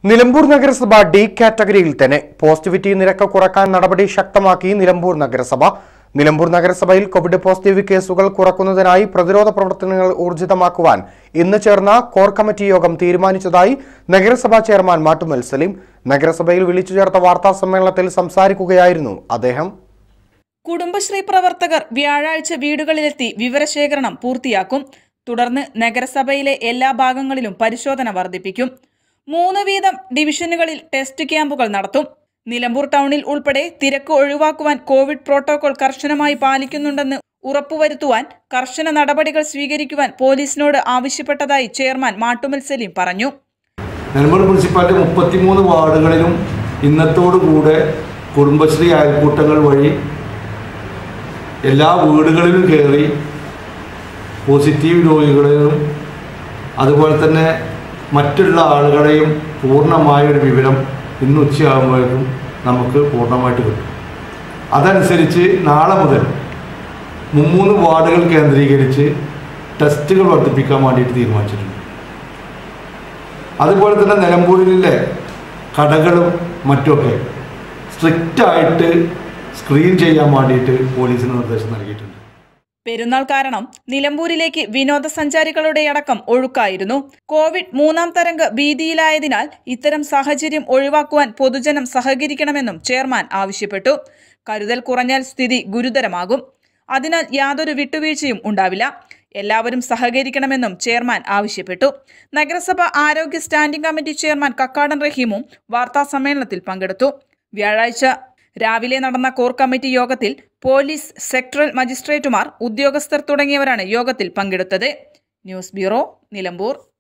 നിലമ്പൂർ നഗരസഭ ഡി കാറ്റഗറിയിൽ തന്നെ പോസിറ്റിവിറ്റി നിരക്ക് കുറക്കാൻ നടപടി ശക്തമാക്കി നിലമ്പൂർ നഗരസഭ നിലമ്പൂർ നഗരസഭയിൽ കോവിഡ് പോസിറ്റീവ് കേസുകൾ കുറക്കുന്നതിനായി പ്രതിരോധ പ്രവർത്തനങ്ങൾ ഊർജിതമാക്കുവാൻ ഇന്ന് ചേർന്ന കോർ കമ്മിറ്റി യോഗം തീരുമാനിച്ചതായി നഗരസഭാ ചെയർമാൻ മാട്ടുമൽ സലീം നഗരസഭയിൽ വിളിച്ചു ചേർത്ത വാർത്താ സമ്മേളനത്തിൽ സംസാരിക്കുകയായിരുന്നു അദ്ദേഹം കുടുംബശ്രീ പ്രവർത്തകർ വ്യാഴാഴ്ച വീടുകളിലെത്തി വിവരശേഖരണം പൂർത്തിയാക്കും തുടർന്ന് നഗരസഭയിലെ എല്ലാ ഭാഗങ്ങളിലും പരിശോധന വർദ്ധിപ്പിക്കും മൂന്ന് വീതം ഡിവിഷനുകളിൽ ടെസ്റ്റ് ക്യാമ്പുകൾ നടത്തും നിലമ്പൂർ ടൗണിൽ ഉൾപ്പെടെ തിരക്ക് ഒഴിവാക്കുവാൻ കോവിഡ് പ്രോട്ടോകോൾ കർശനമായി പാലിക്കുന്നുണ്ടെന്ന് ഉറപ്പുവരുത്തുവാൻ കർശന നടപടികൾ സ്വീകരിക്കുവാൻ പോലീസിനോട് ആവശ്യപ്പെട്ടതായി ചെയർമാൻ മാട്ടുമൽ സലീം പറഞ്ഞു നിലമ്പൂർ മുനിസിപ്പാലിറ്റി മുപ്പത്തിമൂന്ന് വാർഡുകളിലും ഇന്നത്തോടുകൂടെ കുടുംബശ്രീ അയൽക്കൂട്ടങ്ങൾ വഴി എല്ലാ വീടുകളിലും കയറി പോസിറ്റീവ് രോഗികളെയും അതുപോലെ തന്നെ മറ്റുള്ള ആളുകളെയും പൂർണ്ണമായൊരു വിവരം ഇന്ന് ഉച്ചയാകുമ്പോഴേക്കും നമുക്ക് പൂർണ്ണമായിട്ട് കിട്ടും അതനുസരിച്ച് നാളെ മുതൽ മൂന്ന് വാർഡുകൾ കേന്ദ്രീകരിച്ച് ടെസ്റ്റുകൾ വർദ്ധിപ്പിക്കാൻ വേണ്ടിയിട്ട് തീരുമാനിച്ചിട്ടുണ്ട് അതുപോലെ തന്നെ നിലമ്പൂരിലെ കടകളും മറ്റുമൊക്കെ സ്ട്രിക്റ്റായിട്ട് സ്ക്രീൻ ചെയ്യാൻ വേണ്ടിയിട്ട് പോലീസിന് നിർദ്ദേശം നൽകിയിട്ടുണ്ട് പെരുന്നാൾ കാരണം നിലമ്പൂരിലേക്ക് വിനോദസഞ്ചാരികളുടെ അടക്കം ഒഴുക്കായിരുന്നു കോവിഡ് മൂന്നാം തരംഗ ഭീതിയിലായതിനാൽ ഇത്തരം സാഹചര്യം ഒഴിവാക്കുവാൻ പൊതുജനം സഹകരിക്കണമെന്നും ചെയർമാൻ ആവശ്യപ്പെട്ടു കരുതൽ കുറഞ്ഞാൽ സ്ഥിതി ഗുരുതരമാകും അതിനാൽ യാതൊരു വിട്ടുവീഴ്ചയും ഉണ്ടാവില്ല എല്ലാവരും സഹകരിക്കണമെന്നും ചെയർമാൻ ആവശ്യപ്പെട്ടു നഗരസഭ ആരോഗ്യ സ്റ്റാൻഡിംഗ് കമ്മിറ്റി ചെയർമാൻ കക്കാടൻ റഹീമും വാർത്താ സമ്മേളനത്തിൽ പങ്കെടുത്തു വ്യാഴാഴ്ച രാവിലെ നടന്ന കോർ കമ്മിറ്റി യോഗത്തിൽ പോലീസ് സെക്ടറൽ മജിസ്ട്രേറ്റുമാർ ഉദ്യോഗസ്ഥർ തുടങ്ങിയവരാണ് യോഗത്തിൽ പങ്കെടുത്തത് ന്യൂസ് ബ്യൂറോ നിലമ്പൂർ